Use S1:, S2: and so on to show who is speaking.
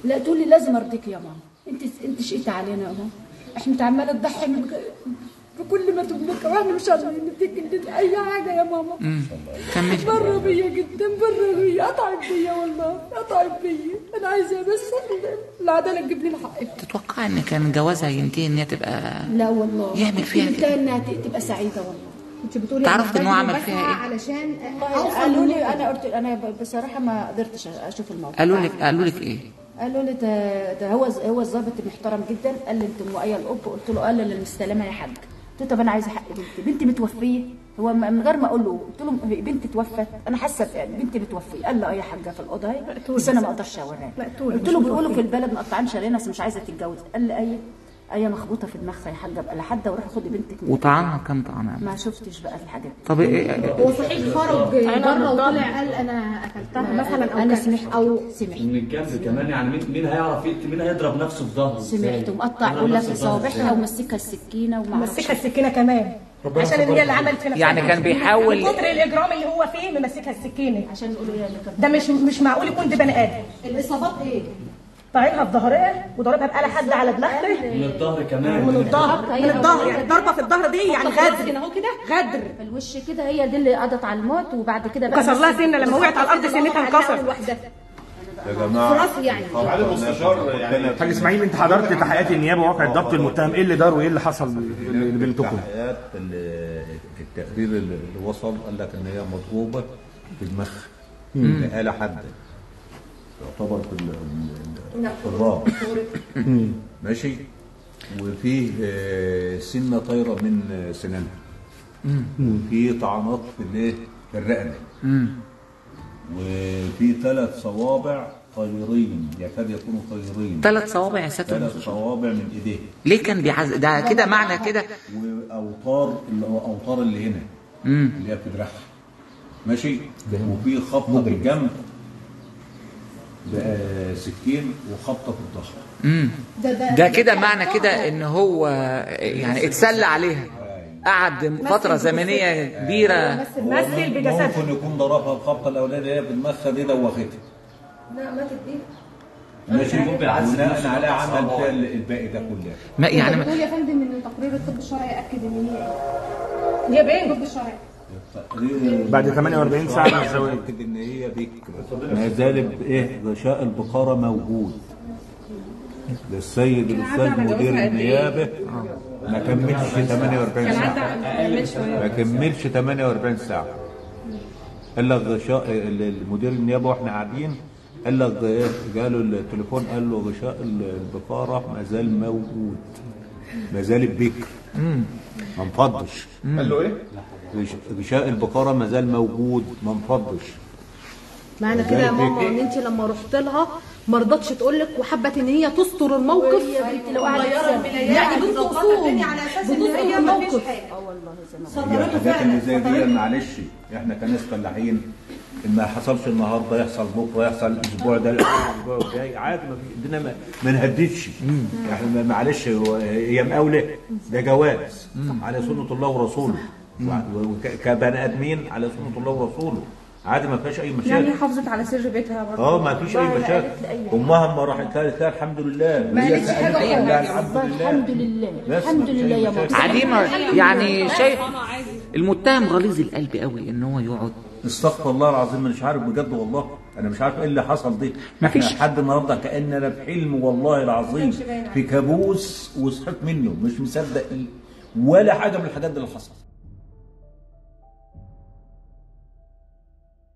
S1: لا تقول لي لازم ارضيك يا ماما انت انت شقيت علينا اهو احنا انت عماله تضحي من بكل ما تملك واحنا مش عارفين نديك نديك اي حاجه يا ماما
S2: كملي
S1: بره بيا جدا بره بيا اتعب بيا والله اتعب بيا انا عايزه بس العداله تجيب لي الحق
S2: تتوقع ان كان جوازها ينتهي ان هي تبقى
S1: لا والله
S2: يعمل فيها
S1: انت
S2: كده.
S1: انها ت- تبقى سعيده والله
S3: انت بتقولي
S2: تعرفت
S3: أنا
S2: إن هو عمل
S3: بسعى
S2: فيها إيه؟
S3: علشان
S1: قالوا لي انا قلت انا ب- بصراحه ما قدرتش اشوف الموضوع
S2: قالوا لك قالوا لك ايه
S1: قالوا لي ده, ده هو هو الظابط محترم جدا قال لي انت مؤيه الاب قلت له قال لي للمستلمه يا حاج قلت له طب انا عايزه حق بنتي بنتي متوفيه هو م- من غير ما اقول له قلت له هي بنتي توفت انا حاسه يعني بنتي متوفيه قال لي اه يا حاجه في الاوضه اهي بس انا ما اقدرش اوريها
S3: مقتولة،
S1: قلت
S3: مش
S1: له بيقولوا
S3: متوفية.
S1: في البلد مقطعين شرايينها بس مش عايزه تتجوز قال لي ايه ايه مخبوطه في دماغها يا حاجه ابقى لحد وروح خدي بنتك من
S2: وطعنها كم طعنها
S1: ما شفتش بقى الحاجات دي.
S2: طب إيه
S3: هو صحيح خرج بره وطلع قال انا قتلتها مثلا او
S1: انا
S3: كذا.
S1: سمعت
S3: او
S1: سمعت
S4: من الجنب كمان يعني مين مين هيعرف يقتل مين هيضرب نفسه في ظهره
S1: سمعت ومقطع يقول لك صوابعها ومسكها السكينه وما أعرفش
S5: مسكها السكينه كمان عشان هي اللي عملت فينا
S2: يعني
S5: كده.
S2: كان بيحاول
S5: من كتر الاجرام اللي هو فيه ممسكها السكينه
S1: عشان يقولوا هي اللي كانت
S5: ده مش مش معقول يكون ده بني ادم
S3: الاصابات ايه؟
S5: طاعنها في ظهرها وضربها بآلة حادة على دماغها
S4: من الظهر كمان
S5: من الظهر من الظهر يعني ضربه في الظهر دي يعني غدر
S3: اهو كده
S5: غدر
S1: في الوش كده هي دي اللي قضت على الموت وبعد كده بقى
S5: كسر لها سنه لما وقعت على الارض سنتها انكسر
S3: لوحدها
S6: يا جماعه
S3: راسي يعني
S6: معالي المستشار يعني
S7: حاج اسماعيل انت حضرت تحقيقات النيابه وواقع ضبط المتهم ايه اللي دار وايه اللي حصل لبنتكم؟
S6: التحقيقات اللي في التقرير اللي اللي وصل قال لك ان هي مضروبه في دماغها بآلة حادة يعتبر في ال- ال- في الراس ماشي وفيه آه، سنه طايره من آه، سنانها وفي طعنات في الايه في الرقبه وفي ثلاث صوابع طايرين يكاد يكونوا طايرين
S2: ثلاث صوابع يا ساتر
S6: ثلاث صوابع من ايديه
S2: ليه كان بيعز ده كده معنى كده
S6: واوتار الاوتار اللي هنا اللي هي بتدرعها ماشي وفي خبطه بالجنب بقى سكين وخبطه في الظهر
S3: ده ده
S2: ده كده معنى كده ان هو يعني اتسلى عليها قعد فتره زمنيه كبيره
S5: مثل بجسدها
S6: ممكن يكون ضربها الخبطه الاولانيه اللي هي في دماغها دي دوختها
S3: لا ماتت دي
S6: ماشي
S4: ممكن بالعكس
S6: بناء
S4: نفسه
S6: على عمل
S4: صعب.
S6: فيها الباقي ده كله
S2: ما
S3: يعني
S2: يعني
S3: بتقول يا فندم ان تقرير الطب الشرعي اكد ان هي
S5: هي باين
S3: الطب الشرعي
S7: بعد 48 ساعة من الزواج.
S6: متأكد ان هي بكر ما زال ايه غشاء البقاره موجود للسيد الاستاذ مدير النيابه ما كملش 48 ساعه ما كملش 48 ساعه قال لك غشاء المدير النيابه واحنا قاعدين قال لك ايه جاله التليفون قال له غشاء البقاره ما زال موجود ما زال بكر ما انفضش
S7: قال له ايه؟
S6: غش- غشاء البقره ما زال موجود ما انفضش
S3: معنى كده يا ماما ان انت لما رحت لها ما رضتش تقول لك وحبت ان هي تستر الموقف
S1: لو قعدت سنة.
S3: يعني بدون اصول بتستر الموقف
S6: هي الحاجات اللي زي دي معلش احنا كناس فلاحين ان ما حصلش النهارده يحصل بكره يحصل الاسبوع ده الاسبوع الجاي عادي ما في الدنيا ما, ما نهددش احنا ما- معلش هو- هي مقاوله ده جواز على سنه الله ورسوله وك- كبني ادمين على سنه الله ورسوله عادي ما فيهاش اي مشاكل
S5: يعني حافظت على سر بيتها برضه
S6: اه ما فيش اي مشاكل امها اما راحت قالت لها الحمد لله
S5: ما
S6: وهي
S5: قالتش
S6: سألت
S5: حاجة
S6: قال لها
S5: خالص.
S6: الحمد لله
S1: الحمد لله
S6: بس
S1: الحمد
S6: مفيش أي
S1: لله يا
S6: مشاكل.
S1: ماما
S2: عديمه يعني شايف المتهم غليظ القلب قوي ان هو يقعد
S6: استغفر الله العظيم مش عارف بجد والله انا مش عارف ايه اللي حصل دي
S2: مفيش.
S6: احنا لحد النهارده كاننا في حلم والله العظيم في كابوس وصحيت منه مش مصدق ولا حاجه من الحاجات دي اللي حصلت